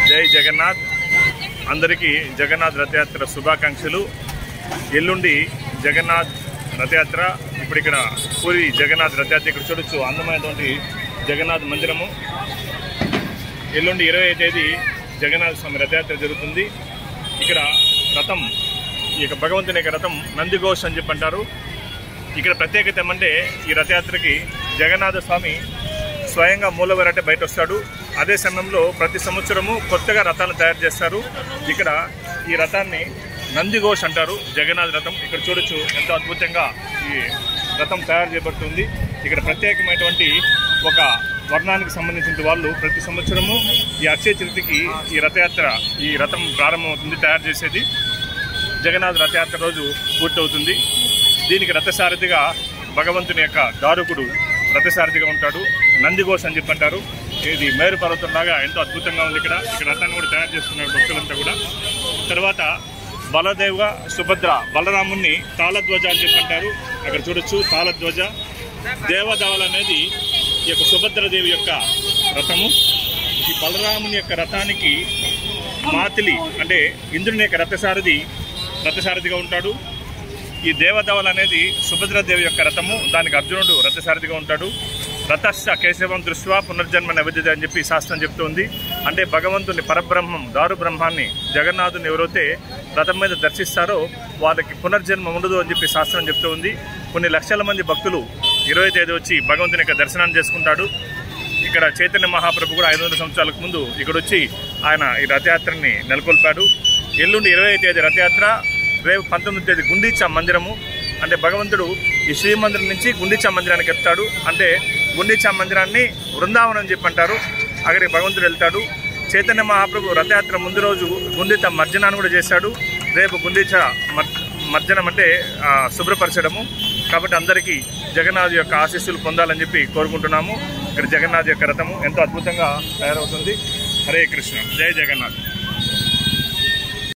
జై జగన్నాథ్ అందరికీ జగన్నాథ్ రథయాత్ర శుభాకాంక్షలు ఎల్లుండి జగన్నాథ్ రథయాత్ర ఇప్పుడు ఇక్కడ పూరి జగన్నాథ్ రథయాత్ర ఇక్కడ చూడొచ్చు అందమైనటువంటి జగన్నాథ్ మందిరము ఎల్లుండి ఇరవై తేదీ జగన్నాథ స్వామి రథయాత్ర జరుగుతుంది ఇక్కడ రథం ఈ యొక్క భగవంతుని యొక్క రథం నందిఘోష్ అని చెప్పి అంటారు ఇక్కడ ప్రత్యేకత ఏమంటే ఈ రథయాత్రకి జగన్నాథ స్వామి స్వయంగా మూలవర్ అంటే బయట వస్తాడు అదే సమయంలో ప్రతి సంవత్సరము కొత్తగా రథాలను తయారు చేస్తారు ఇక్కడ ఈ రథాన్ని నందిఘోష్ అంటారు జగన్నాథ్ రథం ఇక్కడ చూడొచ్చు ఎంతో అద్భుతంగా ఈ రథం తయారు చేయబడుతుంది ఇక్కడ ప్రత్యేకమైనటువంటి ఒక వర్ణానికి సంబంధించిన వాళ్ళు ప్రతి సంవత్సరము ఈ అక్షయ తృతికి ఈ రథయాత్ర ఈ రథం ప్రారంభమవుతుంది తయారు చేసేది జగన్నాథ్ రథయాత్ర రోజు పూర్తవుతుంది దీనికి రథసారథిగా భగవంతుని యొక్క దారుకుడు రథసారథిగా ఉంటాడు నందిఘోష్ అని చెప్పి అంటారు ఇది మేరు పర్వతం లాగా ఎంతో అద్భుతంగా ఉంది ఇక్కడ ఇక్కడ రథాన్ని కూడా తయారు చేస్తున్నారు భక్తులంతా కూడా తర్వాత బలదేవ్గా సుభద్ర బలరాముని తాళధ్వజ అని చెప్పి అంటారు అక్కడ చూడొచ్చు తాళధ్వజ దేవదవల్ అనేది ఈ యొక్క సుభద్రదేవి యొక్క రథము ఈ బలరాముని యొక్క రథానికి మాతిలి అంటే ఇంద్రుని యొక్క రథసారథి రథసారథిగా ఉంటాడు ఈ దేవదవల్ అనేది సుభద్రాదేవి యొక్క రథము దానికి అర్జునుడు రథసారథిగా ఉంటాడు రథశ్చ కేశవం దృష్ట్యా పునర్జన్మ నైవేద్యత అని చెప్పి శాస్త్రం చెప్తుంది అంటే భగవంతుని పరబ్రహ్మం దారు బ్రహ్మాన్ని జగన్నాథుని ఎవరైతే రథం మీద దర్శిస్తారో వాళ్ళకి పునర్జన్మ ఉండదు అని చెప్పి శాస్త్రం చెప్తూ ఉంది కొన్ని లక్షల మంది భక్తులు ఇరవై తేదీ వచ్చి భగవంతుని యొక్క దర్శనాన్ని చేసుకుంటాడు ఇక్కడ చైతన్య మహాప్రభు కూడా ఐదు వందల సంవత్సరాలకు ముందు ఇక్కడ వచ్చి ఆయన ఈ రథయాత్రని నెలకొల్పాడు ఎల్లుండి ఇరవై తేదీ రథయాత్ర రేపు పంతొమ్మిది తేదీ గుండీచా మందిరము అంటే భగవంతుడు ఈ శ్రీమందిరం నుంచి గుండీచా మందిరానికి వెళ్తాడు అంటే గుండీచా మందిరాన్ని బృందావనం అని చెప్పి అంటారు అక్కడికి భగవంతుడు వెళ్తాడు చైతన్య మహాప్రభు రథయాత్ర ముందు రోజు గుండిత మర్జనాన్ని కూడా చేశాడు రేపు గుండీచ మర్ మర్జనం అంటే ఆ, శుభ్రపరచడము కాబట్టి అందరికీ జగన్నాథ్ యొక్క ఆశీస్సులు పొందాలని చెప్పి కోరుకుంటున్నాము ఇక్కడ జగన్నాథ్ యొక్క రథము ఎంతో అద్భుతంగా తయారవుతుంది హరే కృష్ణ జై జగన్నాథ్